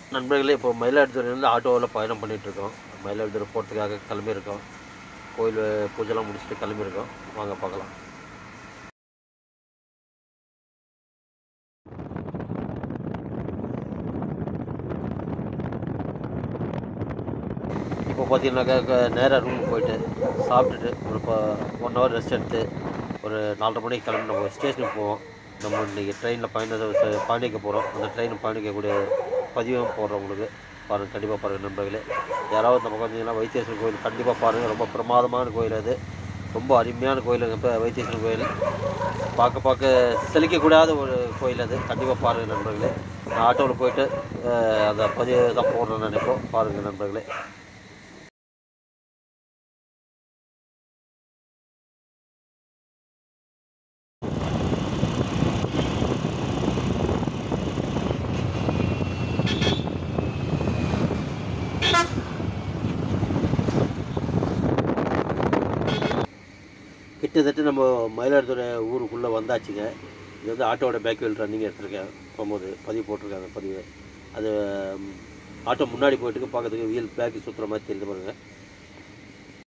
நண்பர்களே இப்போ மயிலாடுதுறையிலேருந்து ஆட்டோவில் பயணம் பண்ணிகிட்ருக்கோம் மயிலாடுதுறை போகிறதுக்காக கிளம்பியிருக்கோம் கோயில் பூஜைலாம் முடிச்சுட்டு கிளம்பியிருக்கோம் வாங்க பார்க்கலாம் இப்போ பார்த்தீங்கன்னாக்கா நேராக ரூமுக்கு போயிட்டு சாப்பிட்டுட்டு ஒரு இப்போ ஒன் ஹவர் ரெஸ்ட் எடுத்து ஒரு நாலரை மணிக்கு கிளம்பி நம்ம ஸ்டேஷனுக்கு போவோம் நம்ம இன்றைக்கி ட்ரெயினில் பயணம் பயணிக்க போகிறோம் அந்த ட்ரெயின் பயணிக்கக்கூடிய பதிவும் போடுறோம் உங்களுக்கு பாருங்கள் கண்டிப்பாக பாருங்கள் நண்பர்களே யாராவது நம்ம பார்த்தீங்கன்னா வைத்தீஸ்வரன் கோயில் கண்டிப்பாக பாருங்கள் ரொம்ப பிரமாதமான கோயில் அது ரொம்ப அருமையான கோயில் இப்போ வைத்தீஸ்வரன் கோயில் பார்க்க பார்க்க செழிக்கக்கூடாத ஒரு கோயில் அது கண்டிப்பாக பாருங்கள் நண்பர்களே நான் ஆட்டோவில் போயிட்டு அஹ், அந்த பதிவு தான் போடுறேன்னு நினைப்போம் பாருங்கள் நண்பர்களே கிட்டத்தட்ட நம்ம மயிலாடுதுறை ஊருக்குள்ளே வந்தாச்சுங்க இது வந்து ஆட்டோவோட பேக் வீல் ரன்னிங் எடுத்திருக்கேன் போகும்போது பதிவு போட்டிருக்காங்க பதிவு அது ம், ஆட்டோ முன்னாடி போயிட்டு பார்க்கறதுக்கு வீல் பேக்கு சுற்றுற மாதிரி தெரியுது பாருங்க